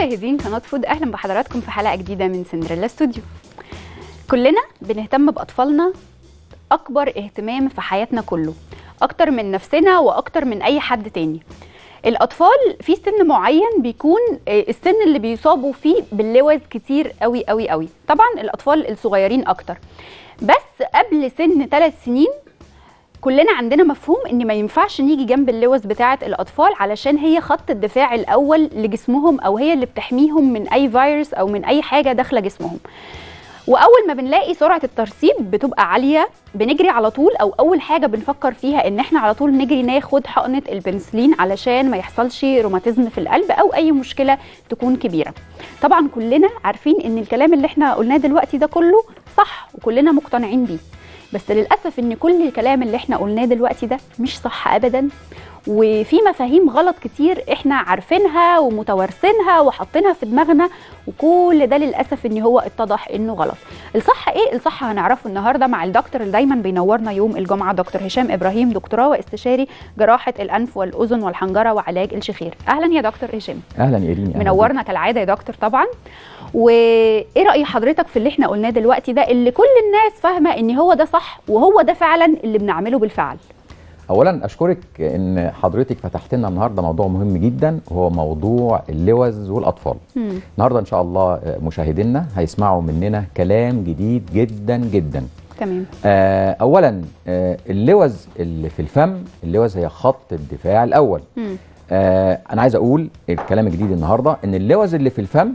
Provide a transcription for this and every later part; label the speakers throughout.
Speaker 1: مشاهدين قناه فود اهلا بحضراتكم في حلقه جديده من سندريلا استوديو كلنا بنهتم باطفالنا اكبر اهتمام في حياتنا كله اكتر من نفسنا واكتر من اي حد تاني الاطفال في سن معين بيكون آه، السن اللي بيصابوا فيه باللوز كتير قوي قوي قوي طبعا الاطفال الصغيرين اكتر بس قبل سن ثلاث سنين كلنا عندنا مفهوم ان ما ينفعش نيجي جنب اللوز بتاعه الاطفال علشان هي خط الدفاع الاول لجسمهم او هي اللي بتحميهم من اي فيروس او من اي حاجه داخله جسمهم واول ما بنلاقي سرعه الترسيب بتبقى عاليه بنجري على طول او اول حاجه بنفكر فيها ان احنا على طول نجري ناخد حقنه البنسلين علشان ما يحصلش روماتيزم في القلب او اي مشكله تكون كبيره طبعا كلنا عارفين ان الكلام اللي احنا قلناه دلوقتي ده كله صح وكلنا مقتنعين بيه بس للاسف ان كل الكلام اللي احنا قلناه دلوقتي ده مش صح ابدا وفي مفاهيم غلط كتير احنا عارفينها ومتوارثينها وحاطينها في دماغنا وكل ده للاسف ان هو اتضح انه غلط الصح ايه الصح هنعرفه النهارده مع الدكتور اللي دايما بينورنا يوم الجمعه دكتور هشام ابراهيم دكتوراه واستشاري جراحه الانف والاذن والحنجره وعلاج الشخير اهلا يا دكتور هشام
Speaker 2: اهلا يا ايرين أهلاً
Speaker 1: منورنا كالعاده يا دكتور طبعا وايه راي حضرتك في اللي احنا قلناه دلوقتي ده اللي كل الناس فاهمه ان هو ده صح وهو ده فعلا اللي بنعمله بالفعل
Speaker 2: بيك. اولا اشكرك ان حضرتك فتحت لنا النهارده موضوع مهم جدا وهو موضوع اللوز والاطفال
Speaker 1: مم.
Speaker 2: النهارده ان شاء الله آه، مشاهدينا هيسمعوا مننا كلام جديد جدا جدا
Speaker 1: تمام
Speaker 2: آه، اولا آه، اللوز اللي في الفم اللوز هي خط الدفاع الاول
Speaker 1: مم.
Speaker 2: آه، انا عايز اقول الكلام الجديد النهارده ان اللوز اللي في الفم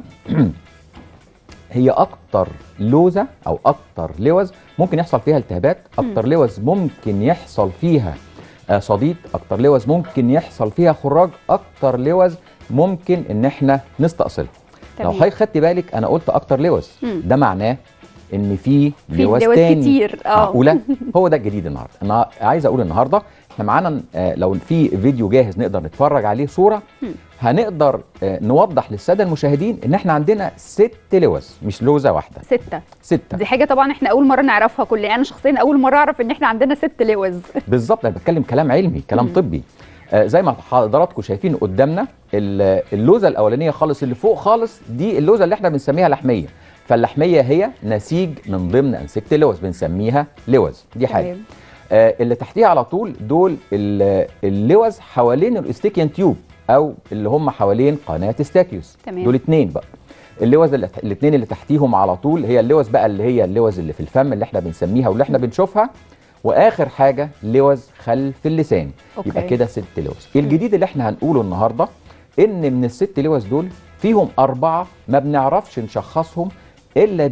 Speaker 2: هي اكتر لوزه او اكتر لوز ممكن يحصل فيها التهابات اكتر لوز ممكن يحصل فيها آه، صديد اكتر لوز ممكن يحصل فيها خراج اكتر لوز ممكن ان احنا نستأصلها لو
Speaker 1: تمام.
Speaker 2: حضرتك خدت بالك انا قلت اكتر لوز
Speaker 1: مم.
Speaker 2: ده معناه ان في
Speaker 1: في
Speaker 2: لوز
Speaker 1: لوز
Speaker 2: تاني
Speaker 1: كتير اه
Speaker 2: معقوله هو ده الجديد النهارده انا عايز اقول النهارده احنا معانا آه، لو في فيديو جاهز نقدر نتفرج عليه صوره
Speaker 1: مم.
Speaker 2: هنقدر آه، نوضح للساده المشاهدين ان احنا عندنا ست لوز مش لوزه واحده
Speaker 1: ستة
Speaker 2: سته
Speaker 1: دي حاجة طبعا احنا أول مرة نعرفها كلنا أنا شخصيا أول مرة أعرف إن احنا عندنا ست لوز
Speaker 2: بالظبط انا بتكلم كلام علمي كلام
Speaker 1: مم.
Speaker 2: طبي آه، زي ما حضراتكم شايفين قدامنا ال- اللوزه الاولانيه خالص اللي فوق خالص دي اللوزه اللي احنا بنسميها لحميه فاللحميه هي نسيج من ضمن انسجه اللوز بنسميها لوز دي حاجه
Speaker 1: تمام.
Speaker 2: آه، اللي تحتيها على طول دول ال- اللوز حوالين الاستيكيان تيوب او اللي هم حوالين قناه استاكيوس
Speaker 1: تمام.
Speaker 2: دول اتنين بقى اللوز اللي الاثنين اللي تحتيهم على طول هي اللوز بقى اللي هي اللوز اللي في الفم اللي احنا بنسميها واللي احنا بنشوفها واخر حاجه لوز خلف اللسان
Speaker 1: أوكي.
Speaker 2: يبقى كده ست لوز الجديد اللي احنا هنقوله النهارده ان من الست لوز دول فيهم اربعه ما بنعرفش نشخصهم الا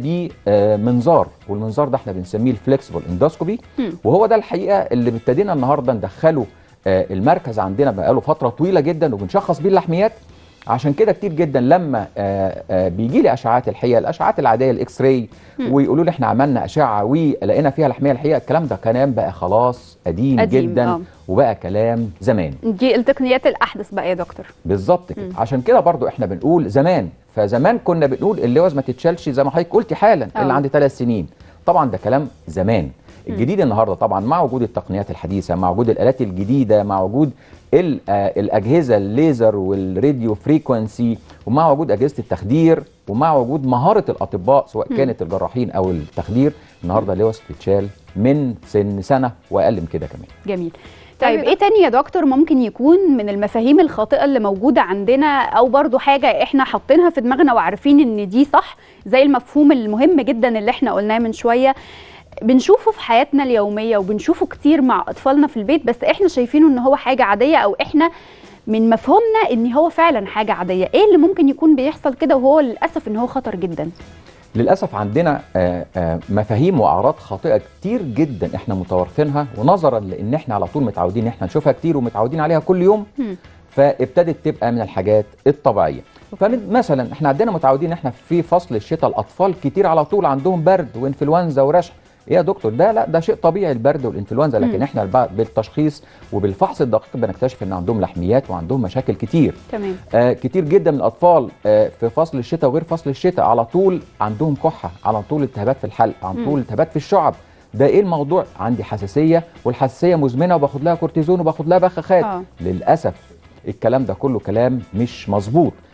Speaker 2: بمنظار والمنظار ده احنا بنسميه الفلكسبل اندوسكوبي
Speaker 1: مم.
Speaker 2: وهو ده الحقيقه اللي ابتدينا النهارده ندخله آه، المركز عندنا بقاله فتره طويله جدا وبنشخص بيه اللحميات عشان كده كتير جدا لما بيجي لي اشعاعات الحقيقه الاشعاعات العاديه الاكس راي ويقولوا لي احنا عملنا اشعه ولقينا فيها لحميه الحقيقه الكلام ده كلام بقى خلاص قديم,
Speaker 1: قديم،
Speaker 2: جدا
Speaker 1: آه.
Speaker 2: وبقى كلام زمان
Speaker 1: دي التقنيات الأحدث بقى يا دكتور
Speaker 2: بالظبط كده عشان كده برضو احنا بنقول زمان فزمان كنا بنقول اللوز ما تتشالش زي ما حضرتك قلتي حالا
Speaker 1: آه.
Speaker 2: اللي عندي ثلاث سنين طبعا ده كلام زمان الجديد النهارده طبعا مع وجود التقنيات الحديثه مع وجود الالات الجديده مع وجود ال- آه، الاجهزه الليزر والراديو فريكونسي ومع وجود اجهزه التخدير ومع وجود مهاره الاطباء سواء كانت الجراحين او التخدير النهارده اللوز بتتشال من سن سنه واقل من كده كمان
Speaker 1: جميل طيب ايه تاني يا دكتور ممكن يكون من المفاهيم الخاطئه اللي موجوده عندنا او برضو حاجه احنا حاطينها في دماغنا وعارفين ان دي صح زي المفهوم المهم جدا اللي احنا قلناه من شويه بنشوفه في حياتنا اليوميه وبنشوفه كتير مع اطفالنا في البيت بس احنا شايفينه ان هو حاجه عاديه او احنا من مفهومنا ان هو فعلا حاجه عاديه ايه اللي ممكن يكون بيحصل كده وهو للاسف ان هو خطر جدا
Speaker 2: للاسف عندنا آه، آه، مفاهيم واعراض خاطئه كتير جدا احنا متوارثينها ونظرا لان احنا على طول متعودين ان احنا نشوفها كتير ومتعودين عليها كل يوم
Speaker 1: مم.
Speaker 2: فابتدت تبقى من الحاجات الطبيعيه فمثلا احنا عندنا متعودين ان احنا في فصل الشتاء الاطفال كتير على طول عندهم برد وانفلونزا ورشح ايه يا دكتور ده لا ده شيء طبيعي البرد والانفلونزا لكن
Speaker 1: مم.
Speaker 2: احنا الب- بالتشخيص وبالفحص الدقيق بنكتشف ان عندهم لحميات وعندهم مشاكل كتير
Speaker 1: تمام
Speaker 2: آه كتير جدا من الاطفال آه في فصل الشتاء وغير فصل الشتاء على طول عندهم كحه على طول التهابات في الحلق على
Speaker 1: مم.
Speaker 2: طول التهابات في الشعب ده ايه الموضوع عندي حساسيه والحساسيه مزمنه وباخد لها كورتيزون وباخد لها بخاخات
Speaker 1: آه.
Speaker 2: للاسف الكلام ده كله كلام مش مظبوط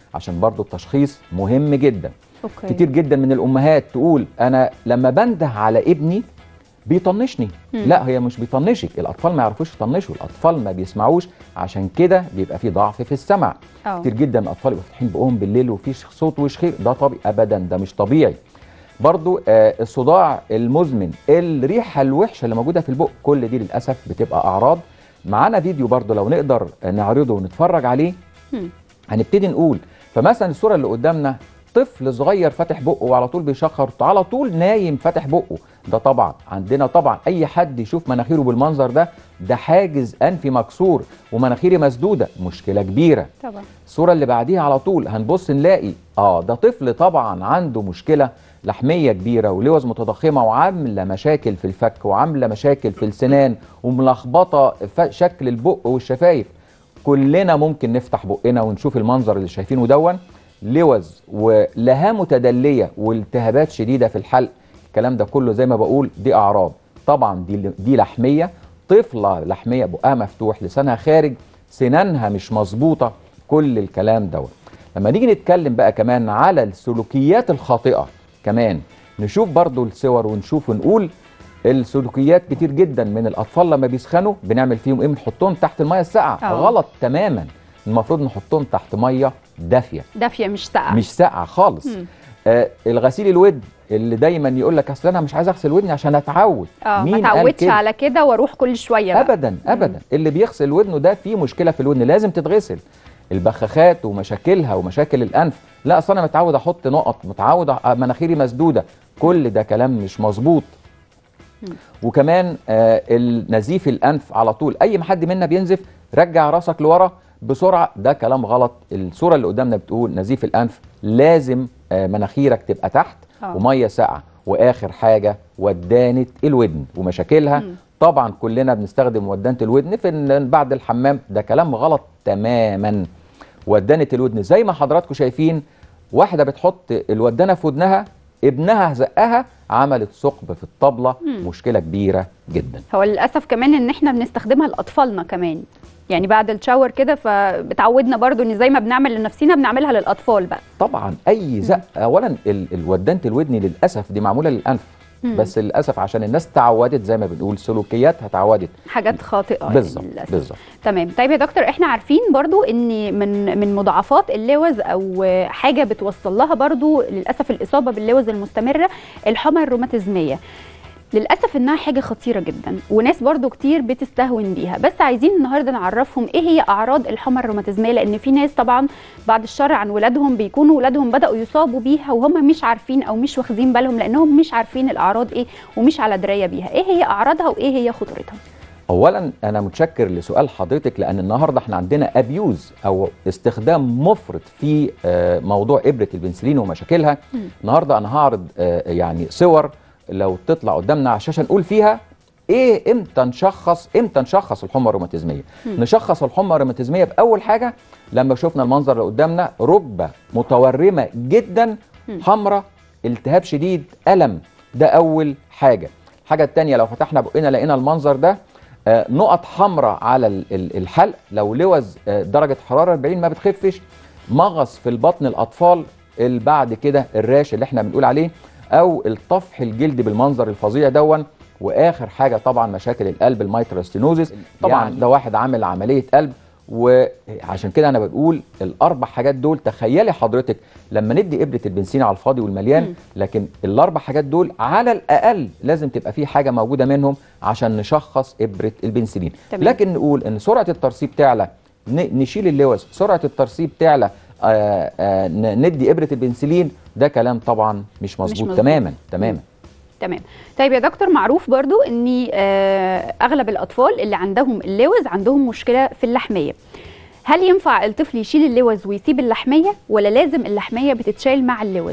Speaker 2: عشان برضو التشخيص مهم جدا
Speaker 1: اوكي
Speaker 2: كتير جدا من الامهات تقول انا لما بنده على ابني بيطنشني
Speaker 1: مم.
Speaker 2: لا هي مش بيطنشك الاطفال ما يعرفوش يطنشوا الاطفال ما بيسمعوش عشان كده بيبقى في ضعف في السمع
Speaker 1: اه
Speaker 2: كتير جدا من الاطفال يبقوا فاتحين بقهم بالليل وفي صوت وشخير ده طبيعي ابدا ده مش طبيعي برضو آه الصداع المزمن الريحه الوحشه اللي موجوده في البق كل دي للاسف بتبقى اعراض معانا فيديو برضو لو نقدر نعرضه ونتفرج عليه
Speaker 1: مم.
Speaker 2: هنبتدي نقول فمثلا الصوره اللي قدامنا طفل صغير فاتح بقه وعلى طول بيشخر على طول نايم فاتح بقه ده طبعا عندنا طبعا اي حد يشوف مناخيره بالمنظر ده ده حاجز انفي مكسور ومناخيري مسدوده مشكله كبيره
Speaker 1: طبعا
Speaker 2: الصوره اللي بعديها على طول هنبص نلاقي اه ده طفل طبعا عنده مشكله لحميه كبيره ولوز متضخمه وعامله مشاكل في الفك وعامله مشاكل في السنان وملخبطه ف- شكل البق والشفايف كلنا ممكن نفتح بقنا ونشوف المنظر اللي شايفينه دون لوز ولها متدليه والتهابات شديده في الحلق الكلام ده كله زي ما بقول دي اعراض طبعا دي دي لحميه طفله لحميه بقها مفتوح لسانها خارج سنانها مش مظبوطه كل الكلام دوت لما نيجي نتكلم بقى كمان على السلوكيات الخاطئه كمان نشوف برضو الصور ونشوف ونقول السلوكيات كتير جدا من الاطفال لما بيسخنوا بنعمل فيهم ايه بنحطهم تحت الميه الساقعه
Speaker 1: آه.
Speaker 2: غلط تماما المفروض نحطهم تحت ميه دافيه
Speaker 1: دافيه مش ساقعه
Speaker 2: مش ساقعه خالص
Speaker 1: مم.
Speaker 2: آه الغسيل الودن اللي دايما يقول لك اصل انا مش عايز اغسل ودني عشان اتعود
Speaker 1: اه ما
Speaker 2: مين قال
Speaker 1: اتعودش
Speaker 2: كده؟
Speaker 1: على كده واروح كل شويه بقى.
Speaker 2: ابدا ابدا اللي بيغسل ودنه ده فيه مشكله في الودن لازم تتغسل البخاخات ومشاكلها ومشاكل الانف لا اصل انا متعود احط نقط متعود أ- مناخيري مسدوده كل ده كلام مش مظبوط وكمان آه النزيف الانف على طول اي ما حد منا بينزف رجع راسك لورا بسرعه ده كلام غلط الصوره اللي قدامنا بتقول نزيف الانف لازم آه مناخيرك تبقى تحت
Speaker 1: آه.
Speaker 2: وميه ساقعه واخر حاجه ودانه الودن ومشاكلها
Speaker 1: مم.
Speaker 2: طبعا كلنا بنستخدم ودانه الودن في إن بعد الحمام ده كلام غلط تماما ودانه الودن زي ما حضراتكم شايفين واحده بتحط الودانه في ودنها ابنها زقها عملت ثقب في الطبله
Speaker 1: مم.
Speaker 2: مشكله كبيره جدا
Speaker 1: هو للاسف كمان ان احنا بنستخدمها لاطفالنا كمان يعني بعد الشاور كده فبتعودنا برضو ان زي ما بنعمل لنفسنا بنعملها للاطفال بقى
Speaker 2: طبعا اي زق اولا ال- الودانه الودن للاسف دي معموله للانف
Speaker 1: مم.
Speaker 2: بس للاسف عشان الناس تعودت زي ما بنقول سلوكياتها تعودت
Speaker 1: حاجات خاطئه يعني
Speaker 2: بالظبط
Speaker 1: للأسف.
Speaker 2: بالظبط
Speaker 1: تمام طيب يا دكتور احنا عارفين برضو ان من من مضاعفات اللوز او حاجه بتوصل لها برضو للاسف الاصابه باللوز المستمره الحمى الروماتيزميه للاسف انها حاجه خطيره جدا وناس برضو كتير بتستهون بيها بس عايزين النهارده نعرفهم ايه هي اعراض الحمى الروماتيزميه لان في ناس طبعا بعد الشر عن ولادهم بيكونوا ولادهم بداوا يصابوا بيها وهم مش عارفين او مش واخدين بالهم لانهم مش عارفين الاعراض ايه ومش على درايه بيها ايه هي اعراضها وايه هي خطورتها
Speaker 2: اولا انا متشكر لسؤال حضرتك لان النهارده احنا عندنا ابيوز او استخدام مفرط في آه، موضوع ابره البنسلين ومشاكلها
Speaker 1: مم.
Speaker 2: النهارده انا هعرض آه، يعني صور لو تطلع قدامنا على الشاشه نقول فيها ايه امتى نشخص امتى نشخص الحمى الروماتيزميه
Speaker 1: مم.
Speaker 2: نشخص الحمى الروماتيزميه باول حاجه لما شفنا المنظر اللي قدامنا ركبه متورمه جدا
Speaker 1: مم.
Speaker 2: حمراء التهاب شديد الم ده اول حاجه الحاجه الثانيه لو فتحنا بقنا لقينا المنظر ده آه، نقط حمراء على ال- ال- الحلق لو لوز آه، درجه حراره 40 ما بتخفش مغص في البطن الاطفال اللي بعد كده الراش اللي احنا بنقول عليه او الطفح الجلد بالمنظر الفظيع دون واخر حاجه طبعا مشاكل القلب الميتروستينوزيس طبعا
Speaker 1: يعني-
Speaker 2: ده واحد عامل عمليه قلب وعشان كده انا بقول الاربع حاجات دول تخيلي حضرتك لما ندي ابره البنسين على الفاضي والمليان
Speaker 1: مم.
Speaker 2: لكن الاربع حاجات دول على الاقل لازم تبقى في حاجه موجوده منهم عشان نشخص ابره البنسلين
Speaker 1: تمام.
Speaker 2: لكن نقول ان سرعه الترسيب تعلى ن- نشيل اللوز سرعه الترسيب تعلى آه آه ن- ندي ابره البنسلين ده كلام طبعا مش مظبوط
Speaker 1: مظبوط.
Speaker 2: تماما تماما
Speaker 1: تمام طيب يا دكتور معروف برضو ان آه، اغلب الاطفال اللي عندهم اللوز عندهم مشكله في اللحميه هل ينفع الطفل يشيل اللوز ويسيب اللحميه ولا لازم اللحميه بتتشال مع اللوز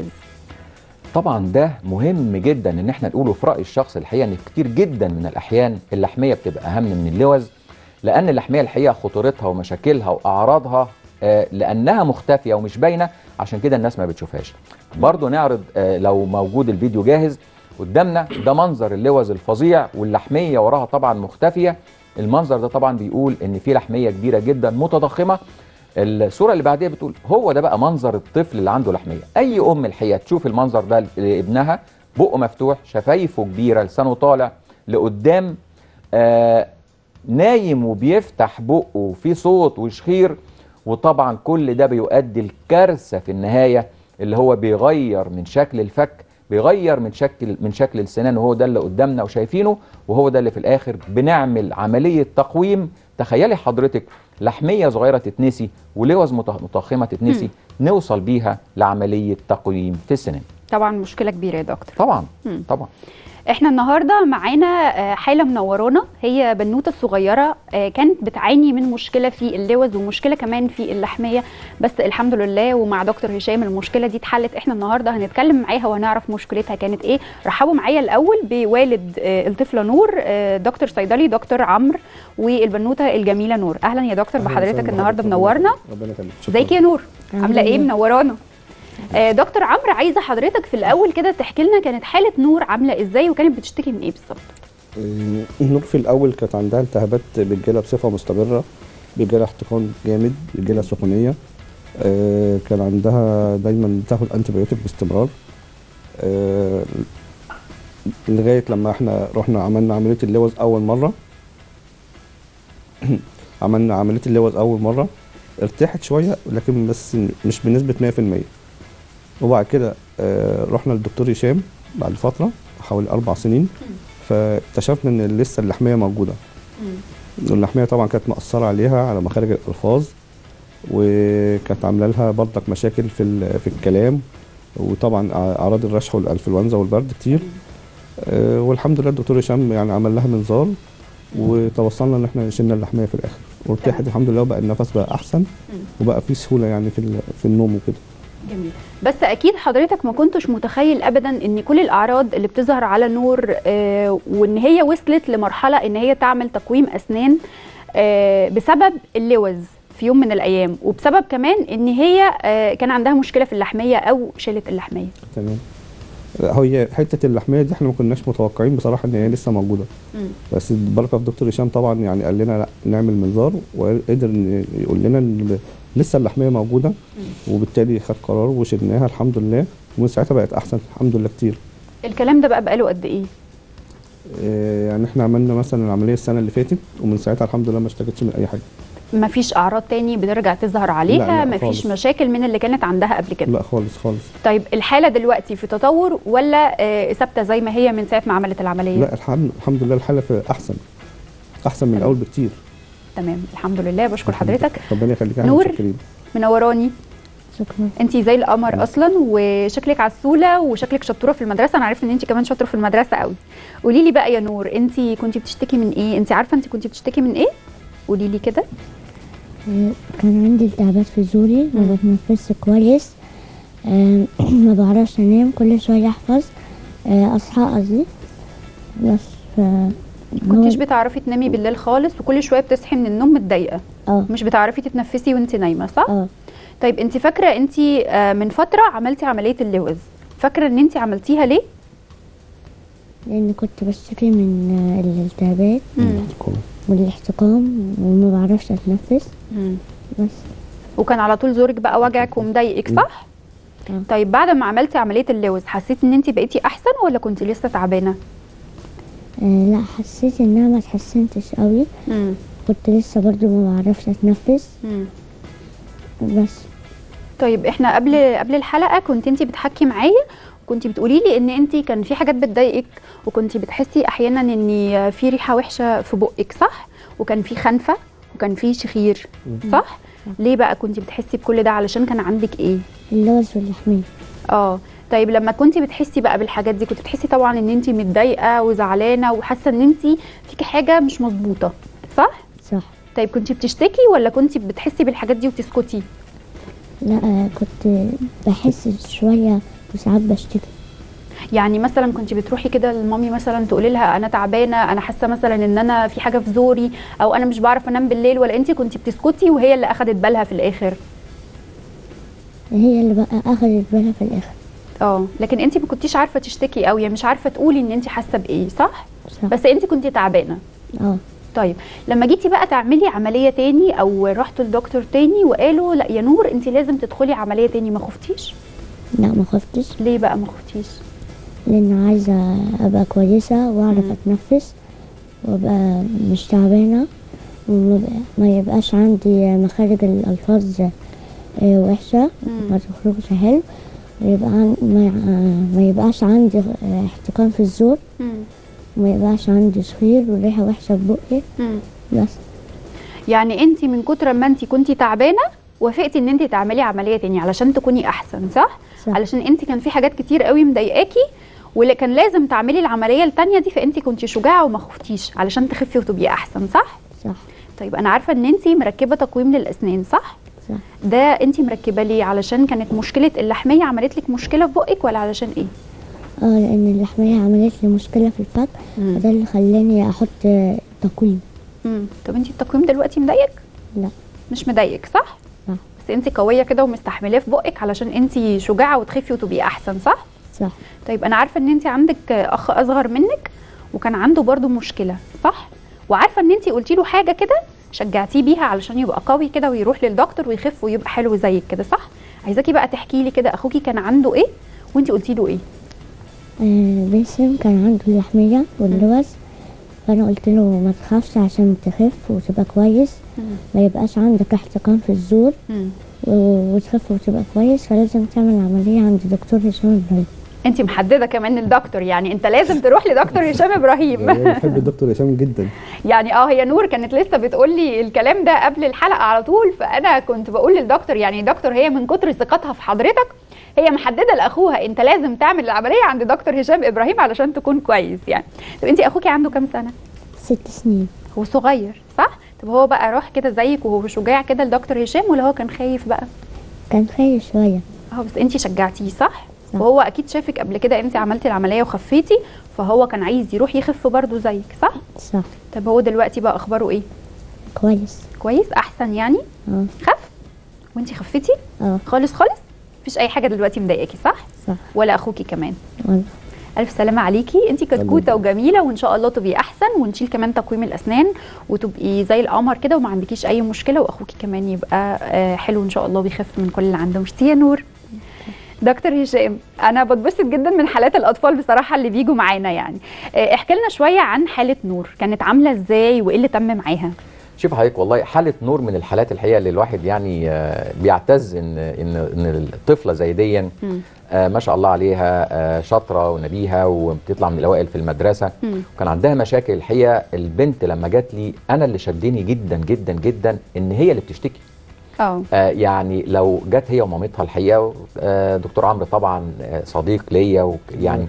Speaker 2: طبعا ده مهم جدا ان احنا نقوله في راي الشخص الحقيقه ان كتير جدا من الاحيان اللحميه بتبقى اهم من اللوز لان اللحميه الحقيقه خطورتها ومشاكلها واعراضها آه، لانها مختفيه ومش باينه عشان كده الناس ما بتشوفهاش برضو نعرض آه، لو موجود الفيديو جاهز قدامنا ده منظر اللوز الفظيع واللحميه وراها طبعا مختفيه المنظر ده طبعا بيقول ان في لحميه كبيره جدا متضخمه الصوره اللي بعديها بتقول هو ده بقى منظر الطفل اللي عنده لحميه اي ام الحقيقه تشوف المنظر ده لابنها بقه مفتوح شفايفه كبيره لسانه طالع لقدام آه نايم وبيفتح بقه وفي صوت وشخير وطبعا كل ده بيؤدي الكارثه في النهايه اللي هو بيغير من شكل الفك بيغير من شكل من شكل السنان وهو ده اللي قدامنا وشايفينه وهو ده اللي في الاخر بنعمل عمليه تقويم تخيلي حضرتك لحميه صغيره تتنسي ولوز مت- متخمه تتنسي نوصل بيها لعمليه تقويم في السنان
Speaker 1: طبعا مشكله كبيره يا دكتور
Speaker 2: طبعا
Speaker 1: مم.
Speaker 2: طبعا
Speaker 1: احنا النهارده معانا آه، حاله منورانا هي بنوته صغيره آه، كانت بتعاني من مشكله في اللوز ومشكله كمان في اللحميه بس الحمد لله ومع دكتور هشام المشكله دي اتحلت احنا النهارده هنتكلم معاها وهنعرف مشكلتها كانت ايه رحبوا معايا الاول بوالد آه، الطفله نور آه، دكتور صيدلي دكتور عمرو والبنوته الجميله نور اهلا يا دكتور بحضرتك النهارده منورنا
Speaker 3: ربنا يخليك
Speaker 1: ازيك يا نور
Speaker 4: الحمد
Speaker 1: عامله ايه
Speaker 4: لله.
Speaker 1: منورانا آه دكتور عمرو عايزه حضرتك في الاول كده تحكي لنا كانت حاله نور عامله ازاي وكانت بتشتكي من ايه بالظبط
Speaker 3: آه، نور في الاول كانت عندها التهابات بتجيلها بصفه مستمره بيجيلها احتقان جامد بيجيلها سخونيه آه، كان عندها دايما بتاخد انتي بايوتيك باستمرار آه، لغايه لما احنا رحنا عملنا عمليه اللوز اول مره عملنا عمليه اللوز اول مره ارتاحت شويه لكن بس مش بنسبه 100% وبعد كده آه، رحنا للدكتور هشام بعد فتره حوالي اربع سنين فاكتشفنا ان لسه اللحميه موجوده واللحميه طبعا كانت مأثره عليها على مخارج الالفاظ وكانت عامله لها برضك مشاكل في ال- في الكلام وطبعا اعراض الرشح والانفلونزا والبرد كتير آه، والحمد لله الدكتور هشام يعني عمل لها منظار وتوصلنا ان احنا شلنا اللحميه في الاخر وارتاحت
Speaker 1: تمام.
Speaker 3: الحمد لله وبقى النفس بقى احسن وبقى في سهوله يعني في ال- في النوم وكده
Speaker 1: جميل بس اكيد حضرتك ما كنتش متخيل ابدا ان كل الاعراض اللي بتظهر على نور آه وان هي وصلت لمرحله ان هي تعمل تقويم اسنان آه بسبب اللوز في يوم من الايام وبسبب كمان ان هي آه كان عندها مشكله في اللحميه او شالت اللحميه
Speaker 3: تمام لا، هي حته اللحميه دي احنا ما كناش متوقعين بصراحه ان هي لسه موجوده
Speaker 1: مم.
Speaker 3: بس البركه في دكتور هشام طبعا يعني قال لنا لا نعمل منظار وقدر إن يقول لنا ان لسه اللحميه موجوده وبالتالي خد قرار وشلناها الحمد لله ومن ساعتها بقت احسن الحمد لله كتير
Speaker 1: الكلام ده بقى بقاله قد ايه
Speaker 3: آه، يعني احنا عملنا مثلا العمليه السنه اللي فاتت ومن ساعتها الحمد لله ما اشتكتش من اي حاجه
Speaker 1: مفيش اعراض تاني بترجع تظهر عليها
Speaker 3: لا،
Speaker 1: مفيش
Speaker 3: خالص.
Speaker 1: مشاكل من اللي كانت عندها قبل كده
Speaker 3: لا خالص خالص
Speaker 1: طيب الحاله دلوقتي في تطور ولا آه، ثابته زي ما هي من ساعه ما عملت العمليه
Speaker 3: لا الحمد الحمد لله الحاله في احسن احسن من
Speaker 1: تمام.
Speaker 3: الاول بكتير
Speaker 1: تمام الحمد لله بشكر حضرتك
Speaker 3: ربنا يخليك احنا
Speaker 1: نور.
Speaker 3: متشكرين
Speaker 1: منوراني
Speaker 4: شكرا
Speaker 1: انت زي القمر اصلا وشكلك عسوله وشكلك شطوره في المدرسه انا عرفت ان انت كمان شاطره في المدرسه قوي قولي لي بقى يا نور انت كنت بتشتكي من ايه انت عارفه انت كنت بتشتكي من ايه قولي لي كده
Speaker 4: آه، كان عندي التهابات في زوري ما بتنفسش كويس آه، ما بعرفش انام كل شويه احفظ آه، اصحى قصدي بس ف
Speaker 1: كنتيش بتعرفي تنامي بالليل خالص وكل شويه بتصحي من النوم متضايقه
Speaker 4: اه
Speaker 1: مش بتعرفي تتنفسي وانت نايمه صح
Speaker 4: اه
Speaker 1: طيب انت فاكره انت آه، من فتره عملتي عمليه اللوز فاكره ان انت عملتيها ليه
Speaker 4: لان كنت بشتكي من آه، الالتهابات
Speaker 3: كويس.
Speaker 4: والاحتقان وما بعرفش اتنفس بس
Speaker 1: وكان على طول زورك بقى وجعك ومضايقك صح
Speaker 4: اه.
Speaker 1: طيب بعد ما عملتي عمليه اللوز حسيتي ان انت بقيتي احسن ولا كنت لسه تعبانه
Speaker 4: آه، لا حسيت ان انا ما اتحسنتش قوي
Speaker 1: امم
Speaker 4: كنت لسه برضو ما بعرفش اتنفس
Speaker 1: امم
Speaker 4: بس
Speaker 1: طيب احنا قبل قبل الحلقه كنت انت بتحكي معايا كنت بتقولي لي ان انت كان في حاجات بتضايقك وكنت بتحسي احيانا ان في ريحه وحشه في بقك صح وكان في خنفه وكان في شخير صح ليه بقى كنت بتحسي بكل ده علشان كان عندك ايه
Speaker 4: اللوز واللحمية
Speaker 1: اه طيب لما كنت بتحسي بقى بالحاجات دي كنت بتحسي طبعا ان انت متضايقه وزعلانه وحاسه ان انت فيكي حاجه مش مظبوطه صح
Speaker 4: صح
Speaker 1: طيب كنت بتشتكي ولا كنت بتحسي بالحاجات دي وتسكتي
Speaker 4: لا آه، كنت بحس شوية وساعات بشتكي
Speaker 1: يعني مثلا كنت بتروحي كده لمامي مثلا تقولي لها انا تعبانه انا حاسه مثلا ان انا في حاجه في زوري او انا مش بعرف انام بالليل ولا انت كنت بتسكتي وهي اللي اخدت بالها في الاخر
Speaker 4: هي اللي بقى أخدت بالها في الآخر
Speaker 1: اه لكن انت ما كنتيش عارفه تشتكي قوي يعني مش عارفه تقولي ان انت حاسه بايه صح
Speaker 4: صح
Speaker 1: بس انت كنت تعبانه
Speaker 4: اه
Speaker 1: طيب لما جيتي بقى تعملي عمليه تاني او رحتوا لدكتور تاني وقالوا لا يا نور انت لازم تدخلي عمليه تاني ما خفتيش
Speaker 4: لا ما خفتش
Speaker 1: ليه بقى ما خفتيش
Speaker 4: لان عايزه ابقى كويسه واعرف
Speaker 1: مم.
Speaker 4: اتنفس وابقى مش تعبانه وما ما يبقاش عندي مخارج الالفاظ آه، وحشه
Speaker 1: مم.
Speaker 4: ما تخرجش حلو ويبقى عن... ما... آه، ما يبقاش عندي آه، احتقان في الزور
Speaker 1: مم.
Speaker 4: وما يبقاش عندي صخير وريحه وحشه في بقي
Speaker 1: مم.
Speaker 4: بس
Speaker 1: يعني انت من كتر ما انت كنتي تعبانه وافقتي ان انت تعملي عمليه تاني علشان تكوني احسن صح
Speaker 4: صح.
Speaker 1: علشان انت كان في حاجات كتير قوي مضايقاكي واللي كان لازم تعملي العمليه التانية دي فانت كنتي شجاعه وما خفتيش علشان تخفي وتبقي احسن صح
Speaker 4: صح
Speaker 1: طيب انا عارفه ان انت مركبه تقويم للاسنان صح
Speaker 4: صح
Speaker 1: ده انت مركبه ليه علشان كانت مشكله اللحميه عملت لك مشكله في بقك ولا علشان ايه
Speaker 4: اه لان اللحميه عملت لي مشكله في الفك
Speaker 1: مم.
Speaker 4: وده اللي خلاني احط آه، تقويم
Speaker 1: امم طب انت التقويم دلوقتي مضايقك
Speaker 4: لا
Speaker 1: مش مضايقك صح
Speaker 4: صح
Speaker 1: بس انت قويه كده ومستحملاه في بقك علشان انت شجاعه وتخفي وتبقي احسن صح
Speaker 4: صح
Speaker 1: طيب انا عارفه ان انت عندك اخ اصغر منك وكان عنده برضو مشكله صح وعارفه ان انت قلتي له حاجه كده شجعتيه بيها علشان يبقى قوي كده ويروح للدكتور ويخف ويبقى حلو زيك كده صح عايزاكي بقى تحكي لي كده اخوكي كان عنده ايه وانت قلتي له ايه
Speaker 4: آه باسم كان عنده اللحميه واللوز فانا قلت له ما تخافش عشان تخف وتبقى كويس ما يبقاش عندك احتقان في الزور
Speaker 1: مم.
Speaker 4: و- وتخف وتبقى كويس فلازم تعمل عمليه عند دكتور هشام ابراهيم
Speaker 1: انت محدده كمان الدكتور يعني انت لازم تروح لدكتور هشام ابراهيم
Speaker 3: أنا بحب الدكتور هشام جدا
Speaker 1: يعني اه هي نور كانت لسه بتقول لي الكلام ده قبل الحلقه على طول فانا كنت بقول للدكتور يعني دكتور هي من كتر ثقتها في حضرتك هي محدده لاخوها انت لازم تعمل العمليه عند دكتور هشام ابراهيم علشان تكون كويس يعني طب انت اخوكي عنده كام سنه
Speaker 4: ست سنين
Speaker 1: هو صغير صح طب هو بقى راح كده زيك وهو شجاع كده لدكتور هشام ولا هو كان خايف بقى
Speaker 4: كان خايف شويه
Speaker 1: اه بس انت شجعتيه صح
Speaker 4: صح.
Speaker 1: وهو اكيد شافك قبل كده انت عملتي العمليه وخفيتي فهو كان عايز يروح يخف برضه زيك صح
Speaker 4: صح
Speaker 1: طب هو دلوقتي بقى اخباره ايه
Speaker 4: كويس
Speaker 1: كويس احسن يعني
Speaker 4: اه
Speaker 1: خف وانتي خفتي
Speaker 4: اه
Speaker 1: خالص خالص مفيش اي حاجه دلوقتي مضايقاكي صح
Speaker 4: صح
Speaker 1: ولا اخوكي كمان
Speaker 4: وانا
Speaker 1: الف سلامه عليكي انتي كتكوته وجميله وان شاء الله تبقي احسن ونشيل كمان تقويم الاسنان وتبقي زي القمر كده وما عندكيش اي مشكله واخوكي كمان يبقى آه، حلو ان شاء الله ويخف من كل اللي عنده ميرسي يا نور دكتور هشام انا بتبسط جدا من حالات الاطفال بصراحه اللي بيجوا معانا يعني آه، احكي لنا شويه عن حاله نور كانت عامله ازاي وايه اللي تم معاها
Speaker 2: شوف حضرتك والله حاله نور من الحالات الحقيقه اللي الواحد يعني آه، بيعتز ان ان ان الطفله زي دي
Speaker 1: مم.
Speaker 2: آه، ما شاء الله عليها آه، شاطره ونبيهه وبتطلع من الاوائل في المدرسه
Speaker 1: مم.
Speaker 2: وكان عندها مشاكل الحقيقه البنت لما جات لي انا اللي شدني جدا جدا جدا ان هي اللي بتشتكي
Speaker 1: اه
Speaker 2: آه، يعني لو جت هي ومامتها الحقيقه آه، دكتور عمرو طبعا آه، صديق ليا ويعني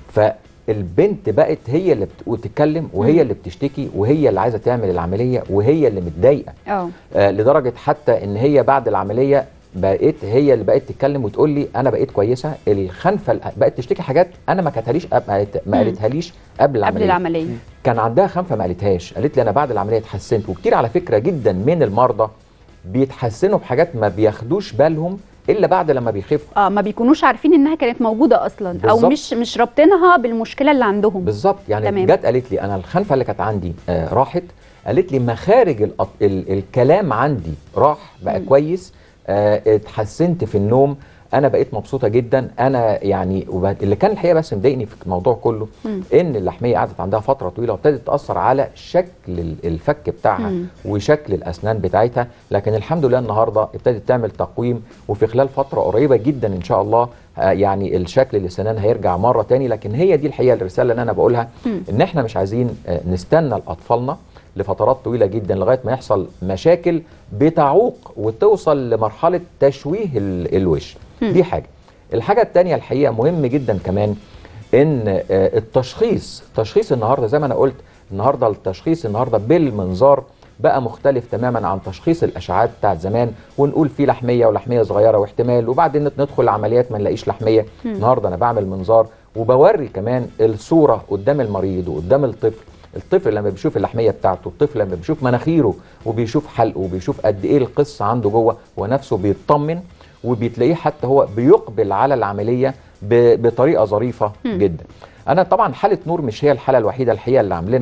Speaker 2: فالبنت بقت هي اللي بت- بتتكلم وهي
Speaker 1: مم.
Speaker 2: اللي بتشتكي وهي اللي عايزه تعمل العمليه وهي اللي متضايقه
Speaker 1: اه
Speaker 2: آه، لدرجه حتى ان هي بعد العمليه بقيت هي اللي بقت تتكلم وتقول لي انا بقيت كويسه الخنفه ال- بقت تشتكي حاجات انا ما كتهاليش ما قالت- ما
Speaker 1: مم.
Speaker 2: قالتهاليش قبل العمليه
Speaker 1: قبل العمليه
Speaker 2: كان عندها خنفه ما قالتهاش قالت لي انا بعد العمليه اتحسنت وكتير على فكره جدا من المرضى بيتحسنوا بحاجات ما بياخدوش بالهم الا بعد لما بيخفوا
Speaker 1: اه ما بيكونوش عارفين انها كانت موجوده اصلا او
Speaker 2: بالظبط.
Speaker 1: مش مش رابطينها بالمشكله اللي عندهم
Speaker 2: بالظبط يعني
Speaker 1: تمام.
Speaker 2: جت قالت لي انا الخنفه اللي كانت عندي آه راحت قالت لي مخارج ال ال الكلام عندي راح بقى
Speaker 1: مم.
Speaker 2: كويس آه اتحسنت في النوم انا بقيت مبسوطه جدا انا يعني وب- اللي كان الحقيقه بس مضايقني في الموضوع كله
Speaker 1: مم.
Speaker 2: ان اللحميه قعدت عندها فتره طويله وابتدت تاثر على شكل ال- الفك بتاعها
Speaker 1: مم.
Speaker 2: وشكل الاسنان بتاعتها لكن الحمد لله النهارده ابتدت تعمل تقويم وفي خلال فتره قريبه جدا ان شاء الله آه، يعني الشكل السنان هيرجع مره تاني لكن هي دي الحقيقه الرساله اللي انا بقولها
Speaker 1: مم.
Speaker 2: ان احنا مش عايزين آه، نستنى لاطفالنا لفترات طويله جدا لغايه ما يحصل مشاكل بتعوق وتوصل لمرحله تشويه ال- الوش
Speaker 1: مم.
Speaker 2: دي حاجه الحاجه الثانيه الحقيقه مهم جدا كمان ان آه، التشخيص تشخيص النهارده زي ما انا قلت النهارده التشخيص النهارده بالمنظار بقى مختلف تماما عن تشخيص الاشعاعات بتاعت زمان ونقول في لحميه ولحميه صغيره واحتمال وبعدين ندخل عمليات ما نلاقيش لحميه
Speaker 1: مم.
Speaker 2: النهارده انا بعمل منظار وبوري كمان الصوره قدام المريض وقدام الطفل الطفل لما بيشوف اللحميه بتاعته الطفل لما بيشوف مناخيره وبيشوف حلقه وبيشوف قد ايه القصه عنده جوه ونفسه بيطمن وبتلاقيه حتى هو بيقبل على العمليه ب- بطريقه ظريفه
Speaker 1: مم.
Speaker 2: جدا انا طبعا حاله نور مش هي الحاله الوحيده الحقيقه اللي عاملينها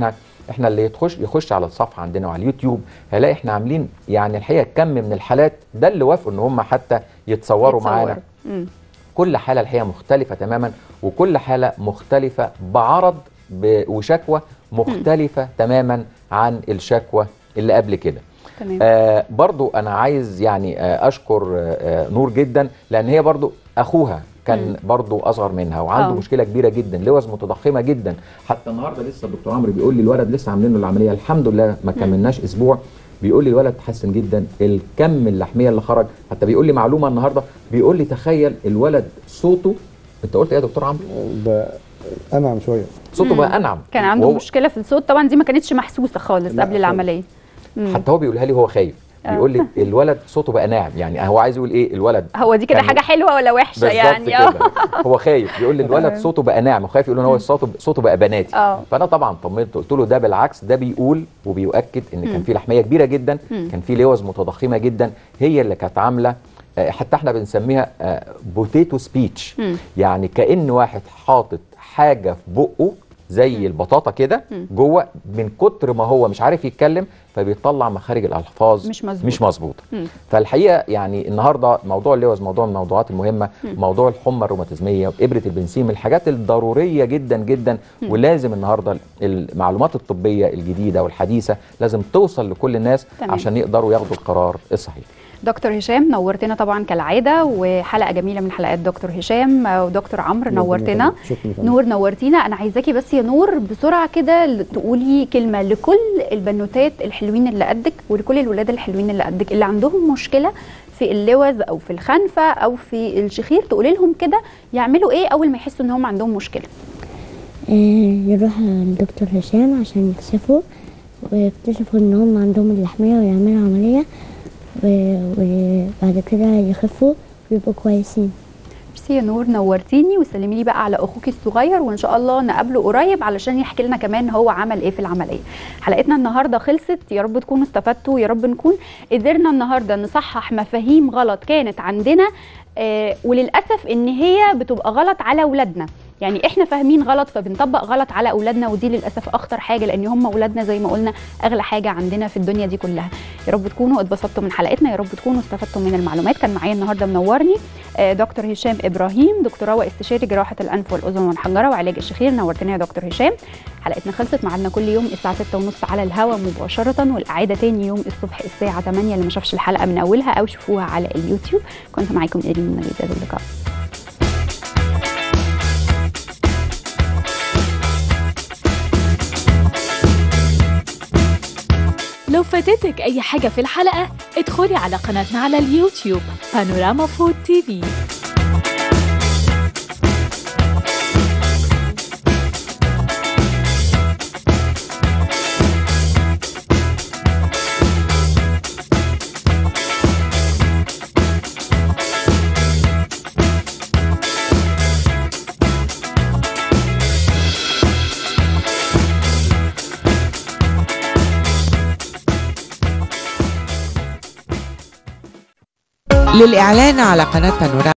Speaker 2: احنا اللي يخش يخش على الصفحه عندنا وعلى اليوتيوب هيلاقي احنا عاملين يعني الحقيقه كم من الحالات ده اللي وافقوا ان هم حتى يتصوروا معانا
Speaker 1: مم.
Speaker 2: كل حاله الحقيقه مختلفه تماما وكل حاله مختلفه بعرض ب- وشكوى مختلفه تماما عن الشكوى اللي قبل كده
Speaker 1: تمام
Speaker 2: آه برضو انا عايز يعني آه اشكر آه آه، نور جدا لان هي برضو اخوها كان برضو اصغر منها وعنده
Speaker 1: آه.
Speaker 2: مشكله كبيره جدا لوز متضخمه جدا حتى النهارده لسه الدكتور عمرو بيقول لي الولد لسه عاملين له العمليه الحمد لله ما كملناش اسبوع بيقول لي الولد تحسن جدا الكم اللحميه اللي خرج حتى بيقول لي معلومه النهارده بيقول لي تخيل الولد صوته انت قلت ايه يا دكتور عمرو
Speaker 3: بقى انعم شويه
Speaker 2: صوته بقى انعم
Speaker 1: كان عنده
Speaker 2: وهو-
Speaker 1: مشكله في الصوت طبعا دي ما كانتش محسوسه خالص
Speaker 3: لا
Speaker 1: قبل
Speaker 3: خالص.
Speaker 1: العمليه مم.
Speaker 2: حتى هو بيقولها لي هو خايف
Speaker 1: آه.
Speaker 2: بيقول لي الولد صوته بقى ناعم يعني هو عايز يقول ايه الولد
Speaker 1: هو دي كده
Speaker 2: كان-
Speaker 1: حاجه حلوه ولا وحشه
Speaker 2: بالظبط
Speaker 1: يعني اه
Speaker 2: كده هو خايف بيقول لي الولد صوته بقى ناعم وخايف يقول ان هو صوته صوته بقى بناتي
Speaker 1: اه
Speaker 2: فانا طبعا طمنت قلت له ده بالعكس ده بيقول وبيؤكد ان كان في لحميه كبيره جدا
Speaker 1: مم.
Speaker 2: كان في لوز متضخمه جدا هي اللي كانت عامله آه، حتى احنا بنسميها بوتيتو سبيتش
Speaker 1: مم.
Speaker 2: يعني كان واحد حاطط حاجه في بقه زي البطاطا كده
Speaker 1: مم.
Speaker 2: جوه من كتر ما هو مش عارف يتكلم فبيطلع مخارج الالفاظ
Speaker 1: مش مظبوطة.
Speaker 2: مش مظبوطه
Speaker 1: مم.
Speaker 2: فالحقيقه يعني النهارده موضوع اللوز موضوع من الموضوعات المهمه موضوع الحمى الروماتيزميه وابره البنسين من الحاجات الضروريه جدا جدا ولازم النهارده المعلومات الطبيه الجديده والحديثه لازم توصل لكل الناس
Speaker 1: تمام.
Speaker 2: عشان يقدروا ياخدوا القرار الصحيح
Speaker 1: دكتور هشام نورتنا طبعا كالعاده وحلقه جميله من حلقات دكتور هشام آه، ودكتور عمرو نورتنا
Speaker 3: شكرا يا فندم.
Speaker 1: نور نورتينا انا عايزاكي بس يا نور بسرعه كده ل- تقولي كلمه لكل البنوتات الحلوين اللي قدك ولكل الولاد الحلوين اللي قدك اللي عندهم مشكله في اللوز او في الخنفه او في الشخير تقولي لهم كده يعملوا ايه اول ما يحسوا ان هم عندهم مشكله
Speaker 4: آه، يروح لدكتور هشام عشان يكشفوا ويكتشفوا ان هم عندهم اللحمية ويعملوا عملية و- وبعد كده يخفوا ويبقوا كويسين
Speaker 1: ميرسي يا نور نورتيني وسلمي لي بقى على اخوكي الصغير وان شاء الله نقابله قريب علشان يحكي لنا كمان هو عمل ايه في العمليه حلقتنا النهارده خلصت يا رب تكونوا استفدتوا يا رب نكون قدرنا النهارده نصحح مفاهيم غلط كانت عندنا آه وللاسف ان هي بتبقى غلط على اولادنا يعني احنا فاهمين غلط فبنطبق غلط على اولادنا ودي للاسف اخطر حاجه لان هم اولادنا زي ما قلنا اغلى حاجه عندنا في الدنيا دي كلها يا رب تكونوا اتبسطتوا من حلقتنا يا رب تكونوا استفدتوا من المعلومات كان معايا النهارده منورني آه، دكتور هشام ابراهيم دكتوراه واستشاري جراحه الانف والاذن والحنجره وعلاج الشخير نورتنا يا دكتور هشام حلقتنا خلصت معانا كل يوم الساعه 6:30 على الهواء مباشره والاعاده تاني يوم الصبح الساعه 8 اللي ما شافش الحلقه من اولها او شوفوها على اليوتيوب كنت معاكم ايرين من الى اللقاء
Speaker 5: لو فاتتك أي حاجة في الحلقة ادخلي على قناتنا على اليوتيوب بانوراما فود تي في
Speaker 6: للإعلان على قناة بانوراما